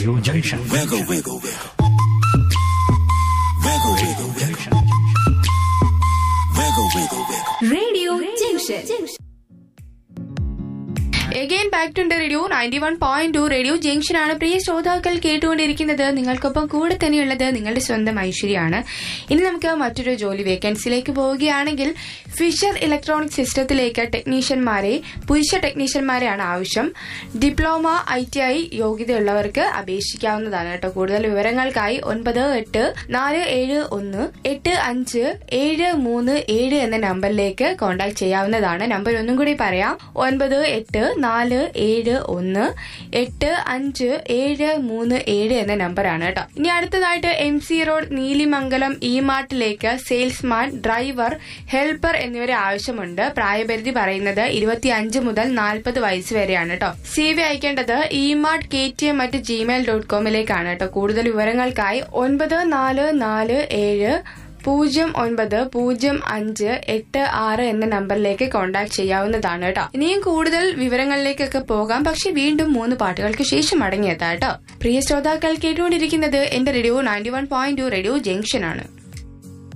Radio Junction. Wiggle, wiggle, wiggle. Wiggle, wiggle, wiggle. Wiggle, wiggle, wiggle. Radio Junction. Again back to radio ninety one point two radio Junction ആണ് പ്രിയ ശ്രോതാക്കൾ കേട്ടുകൊണ്ടിരിക്കുന്നത് നിങ്ങൾക്കൊപ്പം കൂടെ തന്നെയുള്ളത് നിങ്ങളുടെ സ്വന്തം ഐശ്വര്യാണ് ഇനി നമുക്ക് മറ്റൊരു ജോലി വേക്കൻസിയിലേക്ക് പോവുകയാണെങ്കിൽ ഫിഷർ ഇലക്ട്രോണിക് സിസ്റ്റത്തിലേക്ക് ടെക്നീഷ്യന്മാരെ പുരുഷ ടെക്നീഷ്യന്മാരെയാണ് ആവശ്യം ഡിപ്ലോമ ഐ ടി ഐ യോഗ്യതയുള്ളവർക്ക് അപേക്ഷിക്കാവുന്നതാണ് കേട്ടോ കൂടുതൽ വിവരങ്ങൾക്കായി ഒൻപത് എട്ട് നാല് ഏഴ് ഒന്ന് എട്ട് അഞ്ച് ഏഴ് മൂന്ന് ഏഴ് എന്ന നമ്പറിലേക്ക് കോൺടാക്ട് ചെയ്യാവുന്നതാണ് നമ്പർ ഒന്നും കൂടി പറയാം ഒൻപത് എട്ട് നാല് ഏഴ് ഒന്ന് എട്ട് അഞ്ച് ഏഴ് മൂന്ന് ഏഴ് എന്ന നമ്പറാണ് കേട്ടോ ഇനി അടുത്തതായിട്ട് എം സി റോഡ് നീലിമംഗലം ഇ മാർട്ടിലേക്ക് സെയിൽസ്മാൻ ഡ്രൈവർ ഹെൽപ്പർ എന്നിവരെ ആവശ്യമുണ്ട് പ്രായപരിധി പറയുന്നത് ഇരുപത്തി അഞ്ച് മുതൽ നാൽപ്പത് വയസ്സ് വരെയാണ് കേട്ടോ സി വി അയക്കേണ്ടത് E mart K T M at Gmail dot കോമിലേക്കാണ് കേട്ടോ കൂടുതൽ വിവരങ്ങൾക്കായി ഒൻപത് നാല് നാല് ഏഴ് പൂജ്യം ഒൻപത് പൂജ്യം അഞ്ച് എട്ട് ആറ് എന്ന നമ്പറിലേക്ക് കോൺടാക്ട് ചെയ്യാവുന്നതാണ് കേട്ടോ ഇനിയും കൂടുതൽ വിവരങ്ങളിലേക്കൊക്കെ പോകാം പക്ഷെ വീണ്ടും മൂന്ന് പാട്ടുകൾക്ക് ശേഷം മടങ്ങിയെത്താം കേട്ടോ പ്രിയ ശ്രോതാക്കൾ കേട്ടുകൊണ്ടിരിക്കുന്നത് എന്റെ radio ninety one point two radio Junction ആണ്